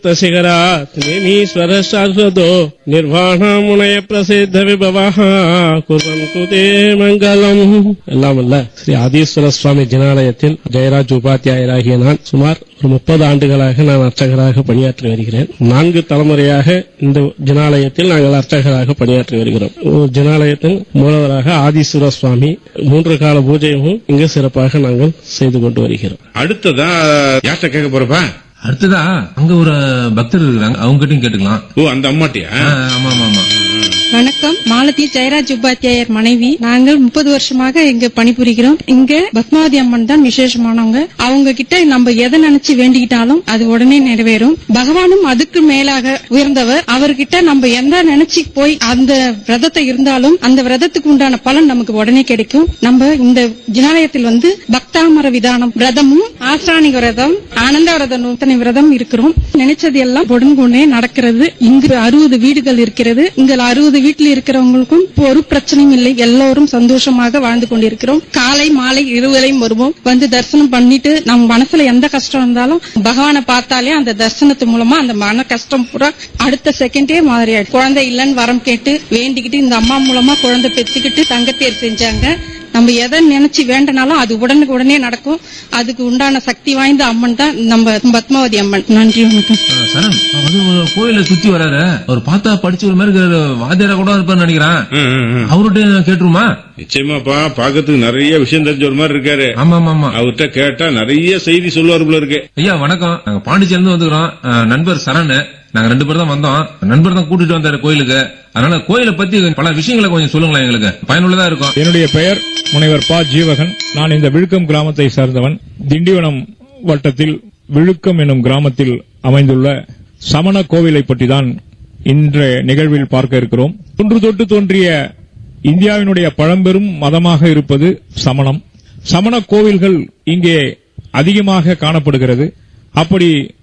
शिखरात् निमीश्वर शाश्वतो निर्वाणामुनय प्रसिद्ध विभवः कुर्वन्तु ते மங்களம் எல்லாம் அல்ல ஸ்ரீ ஆதீஸ்வர சுவாமி ஜனாலயத்தில் ஜெயராஜ் உபாத்தியாயராகிய நான் சுமார் ஒரு முப்பது ஆண்டுகளாக நான் அர்ச்சகராக பணியாற்றி வருகிறேன் நான்கு தலைமுறையாக இந்த ஜனாலயத்தில் நாங்கள் அர்ச்சகராக பணியாற்றி வருகிறோம் ஒரு ஜனாலயத்தின் மூலவராக ஆதீஸ்வர சுவாமி மூன்று கால பூஜையும் இங்கு சிறப்பாக நாங்கள் செய்து கொண்டு வருகிறோம் அடுத்ததா யார்கிட்ட கேட்க போறப்பா அடுத்ததா அங்க ஒரு பக்தர் இருக்கிறாங்க அவங்க கிட்டயும் கேட்டுக்கலாம் ஓ அந்த அம்மாட்டியா ஆ, ஆமா ஆமா ஆமா வணக்கம் மாலதி ஜெயராஜ் உபாத்தியாயர் மனைவி நாங்கள் முப்பது வருஷமாக இங்க பணிபுரிகிறோம் இங்க பத்மாவதி அம்மன் தான் விசேஷமானவங்க அவங்க கிட்ட நம்ம எதை நினைச்சு வேண்டிக்கிட்டாலும் அது உடனே நிறைவேறும் பகவானும் அதுக்கு மேலாக உயர்ந்தவர் அவர்கிட்ட நம்ம எந்த நினைச்சு போய் அந்த விரதத்தை இருந்தாலும் அந்த விரதத்துக்கு உண்டான பலன் நமக்கு உடனே கிடைக்கும் நம்ம இந்த ஜினாலயத்தில் வந்து பக்தாமர விதானம் விரதமும் ஆசிராணி விரதம் ஆனந்த விரதம் நூத்தனை விரதம் இருக்கிறோம் நினைச்சது எல்லாம் உடனுக்குடனே நடக்கிறது இங்கு அறுபது வீடுகள் இருக்கிறது இங்க அறுபது வீட்டில் இருக்கிறவங்களுக்கும் இப்போ ஒரு பிரச்சனையும் இல்லை எல்லோரும் சந்தோஷமாக வாழ்ந்து கொண்டிருக்கிறோம் காலை மாலை இருவரையும் வருவோம் வந்து தரிசனம் பண்ணிட்டு நம்ம மனசுல எந்த கஷ்டம் இருந்தாலும் பகவானை பார்த்தாலே அந்த தரிசனத்து மூலமா அந்த மன கஷ்டம் பூரா அடுத்த செகண்டே மாதிரி ஆயிடும் குழந்தை இல்லைன்னு வரம் கேட்டு வேண்டிக்கிட்டு இந்த அம்மா மூலமா குழந்தை பெத்துக்கிட்டு தங்கத்தேர் செஞ்சாங்க நம்ம எதை நினைச்சு வேண்டனாலும் அது உடனுக்கு உடனே நடக்கும் அதுக்கு உண்டான சக்தி வாய்ந்த அம்மன் தான் நம்ம பத்மாவதி அம்மன் நன்றி வணக்கம் ஆ, சரண் அவர் வந்து ஒரு கோயில சுத்தி வராரு அவர் பார்த்தா படிச்ச ஒரு மாதிரி இருக்காரு. வாத்தியாரா கூட இருப்பாரு நினைக்கிறேன் ம், ம், ம். அவர்கிட்ட கேட்டுருமா நிச்சயமாப்பா பாக்கிறதுக்கு நிறைய விஷயம் தெரிஞ்ச ஒரு மாதிரி இருக்காரு ஆமா ஆமா ஆமா அவர்கிட்ட கேட்டா நிறைய செய்தி சொல்லுவார் போல இருக்கு ஐயா வணக்கம் நாங்க பாண்டிச்சேரிந்து வந்துக்கிறோம் ஆ, நண்பர் சரண் நாங்க ரெண்டு பேர் தான் வந்தோம் நண்பர் தான் கூட்டிட்டு வந்தாரு கோயிலுக்கு அதனால கோயிலை பத்தி பல விஷயங்களை கொஞ்சம் சொல்லுங்களேன் எங்களுக்கு பயனுள்ளதா இருக்கும் என்னுடைய பெயர் முனைவர் ப ஜீவகன் நான் இந்த விழுக்கம் கிராமத்தை சார்ந்தவன் திண்டிவனம் வட்டத்தில் விழுக்கம் என்னும் கிராமத்தில் அமைந்துள்ள சமண கோவிலை பற்றி தான் இன்றைய நிகழ்வில் பார்க்க இருக்கிறோம் தொன்று தொட்டு தோன்றிய இந்தியாவினுடைய பழம்பெரும் மதமாக இருப்பது சமணம் சமண கோவில்கள் இங்கே அதிகமாக காணப்படுகிறது அப்படி